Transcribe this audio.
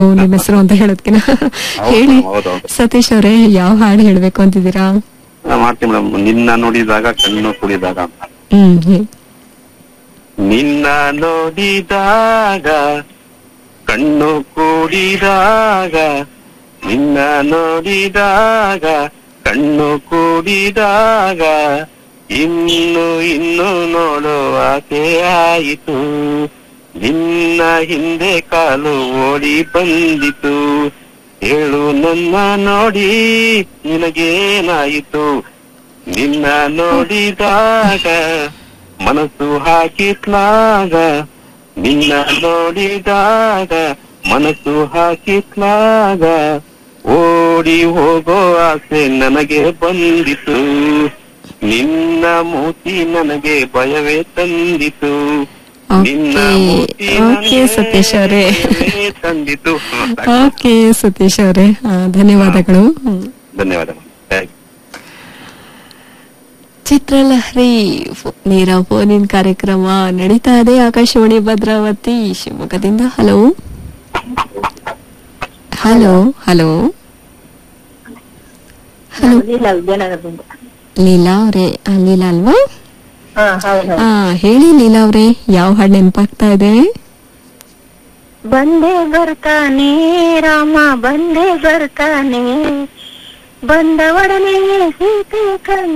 ನಿಮ್ಮ ಹೆಸರು ಅಂತ ಹೇಳೋದ್ಕಿನ ಹೇಳಿ ಹೌದೌದು ಸತೀಶ್ ಅವರೇ ಯಾವ ಹಾಡು ಹೇಳ್ಬೇಕು ಅಂತಿದ್ದೀರಾ ನಾ ಮಾಡ್ತೀನಿ ಮೇಡಮ್ ನಿನ್ನ ನೋಡಿದಾಗ ಕಣ್ಣು ಕುಡಿದಾಗ ಅಂತ ಹ್ಮ್ ಹೇಳಿ. ನಿನ್ನ ನೋಡಿದಾಗ ಕಣ್ಣು ಕೂಡಿದಾಗ ನಿನ್ನ ನೋಡಿದಾಗ ಕಣ್ಣು ಕೂಡಿದಾಗ ಇನ್ನು ಇನ್ನು ನೋಡುವ ಆಸೆ ಆಯಿತು ನಿನ್ನ ಹಿಂದೆ ಕಾಲು ಓಡಿ ಬಂದಿತು ಹೇಳು ನನ್ನ ನೋಡಿ ನಿನಗೇನಾಯಿತು ನಿನ್ನ ನೋಡಿದಾಗ ಮನಸ್ಸು ಹಾಕಿತ್ಲಾಗ ನಿನ್ನ ನೋಡಿದಾಗ ಮನಸ್ಸು ಹಾಕಿತ್ಲಾಗ ಓಡಿ ಹೋಗೋ ಆಸೆ ನನಗೆ ಬಂದಿತು ನಿನ್ನ ಮೂತಿ ನನಗೆ ಭಯವೇ ತಂದಿತು ನಿನ್ನ ಮೂತಿ ಓಕೆ ಓಕೆ ನನಗೆ ಸತೀಶ್ ಅವರೇ ಭಯವೇ ತಂದಿತು ಹ್ಮ್, ಸಾಕು. ಓಕೆ ಸತೀಶ್ ಅವರೇ ಆ, ಧನ್ಯವಾದಗಳು ಹ್ಮ್. ಧನ್ಯವಾದ ಥ್ಯಾಂಕ್ ಯು. ಚಿತ್ರಲಹರಿ ಫೋ- ನೇರ ಫೋನಿನ್ ಕಾರ್ಯಕ್ರಮ ನಡೀತಾ ಇದೆ ಆಕಾಶವಾಣಿ ಭದ್ರಾವತಿ ಶಿವಮೊಗ್ಗದಿಂದ hello hello hello hello Leela ವಿದ್ಯಾನಗರದಿಂದ ಲೀಲಾ ಅವ್ರೆ ಆ, ಲೀಲಾ ಅಲ್ವಾ ಹಾ ಹೌದು ಹಾ ಹೇಳಿ ಲೀಲಾ ಅವ್ರೆ ಯಾವ ಹಾಡು ನೆನಪಾಗ್ತಾ ಇದೆ ಬಂದೇ ಬರ್ತಾನೆ ರಾಮ ಬಂದೇ ಬರ್ತಾನೆ ಬಂದ ಒಡನೆ ಸೀತೆ ಕಂಡು